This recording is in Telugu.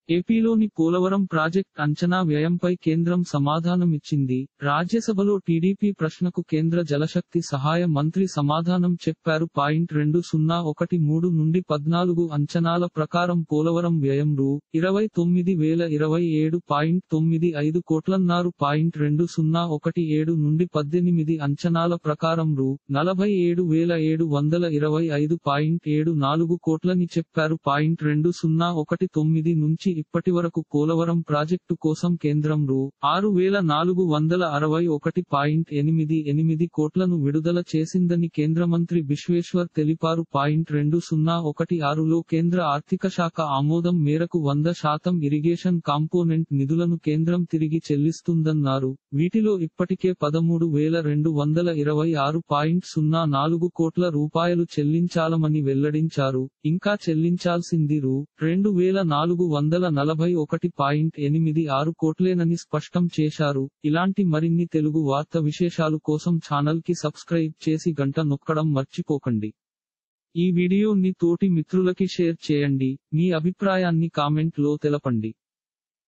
ఏపీలోని పోలవరం ప్రాజెక్ట్ అంచనా వ్యయంపై కేంద్రం సమాధానమిచ్చింది రాజ్యసభలో టీడీపీ ప్రశ్నకు కేంద్ర జలశక్తి సహాయ మంత్రి సమాధానం చెప్పారు పాయింట్ రెండు సున్నా ఒకటి మూడు నుండి పద్నాలుగు అంచనాల ప్రకారం పోలవరం వ్యయం రూ ఇరవై తొమ్మిది వేల ఇరవై ఏడు పాయింట్ తొమ్మిది ఐదు కోట్లన్నారు పాయింట్ రెండు సున్నా ఒకటి ఏడు నుండి పద్దెనిమిది అంచనాల ప్రకారం రూ నలభై ఏడు వేల ఏడు వందల ఇరవై ఐదు పాయింట్ ఏడు నాలుగు కోట్లని చెప్పారు పాయింట్ రెండు సున్నా ఒకటి తొమ్మిది నుంచి ఇప్పటి వరకు పోలవరం ప్రాజెక్టు కోసం కేంద్రం రూ ఆరు వేల నాలుగు వందల అరవై ఒకటి పాయింట్ ఎనిమిది ఎనిమిది కోట్లను విడుదల చేసిందని కేంద్ర మంత్రి బిశ్వేశ్వర్ తెలిపారు పాయింట్ రెండు సున్నా ఒకటి ఆరులో కేంద్ర ఆర్థిక శాఖ ఆమోదం మేరకు వంద శాతం ఇరిగేషన్ కాంపోనెంట్ నిధులను కేంద్రం తిరిగి చెల్లిస్తుందన్నారు వీటిలో ఇప్పటికే పదమూడు వేల రెండు వందల ఇరవై ఆరు పాయింట్ సున్నా నాలుగు కోట్ల రూపాయలు చెల్లించాలమని వెల్లడించారు ఇంకా చెల్లించాల్సింది రూ రెండు వేల నాలుగు వందల నలభై ఒకటి పాయింట్ ఎనిమిది ఆరు కోట్లేనని స్పష్టం చేశారు ఇలాంటి మరిన్ని తెలుగు వార్త విశేషాలు కోసం ఛానల్ కి సబ్స్క్రైబ్ చేసి గంట నొక్కడం మర్చిపోకండి ఈ వీడియోని తోటి మిత్రులకి షేర్ చేయండి మీ అభిప్రాయాన్ని కామెంట్ లో తెలపండి